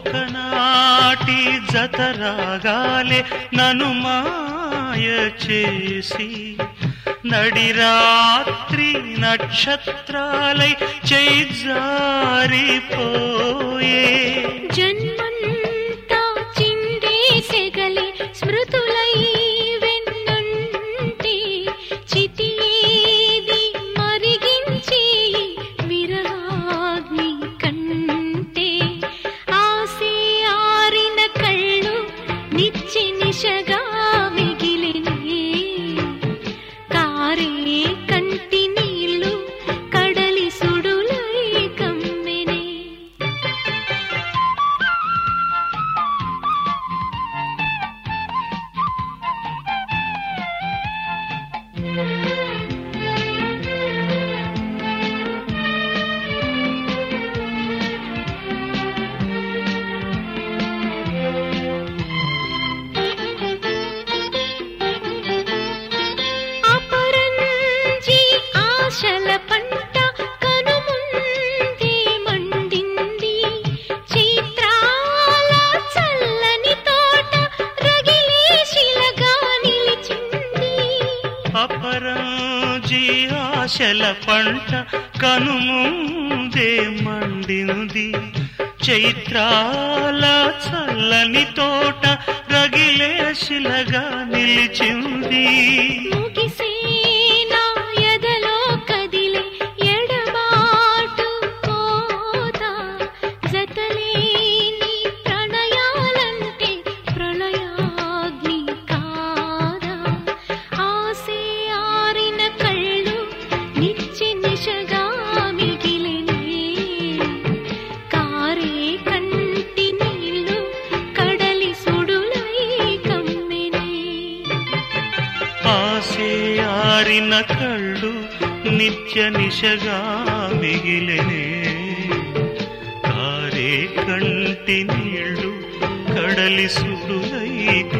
ఒకనాటి జతరాగాలే నను మాయ చేసి నడిరాత్రి నక్షత్రాలై చేజారిపోయే జన్మంతా చిందేసెగలి స్మృతులై వెన్నుంటి చితియేది మరిగించి విరహాగ్ని కంటే ఆసే ఆరిన కళ్ళు నిచ్చి నిశగా మిగిలినే కారే కంటి నీళ్ళు కడలి సుడులై కమ్మెనే అపరంజి ఆశల పంట కనుముందే మండింది చైత్రాల చల్లని తోట రగిలే శిలగా నిలిచింది అపరాజీ ఆశల పంట కనుముందే మండింది చైత్రాల చల్లని తోట రగిలే శిలగా నిలిచింది ముగిసేనా ఎదలో కదిలే ఎడబాటు కోత జతలేని ప్రణయాలంటే ప్రళయాగ్ని కాదా ఆసే ఆరిన కళ్ళు నిచ్చి నిశగా మిగిలినే కారే కంటి నీళ్ళు కడలి సుడులై కమ్మెనే ఆసే ఆరిన కళ్ళు నిత్య నిశగా మిగిలినే కారే కంటి నీళ్ళు కడలి సుడులై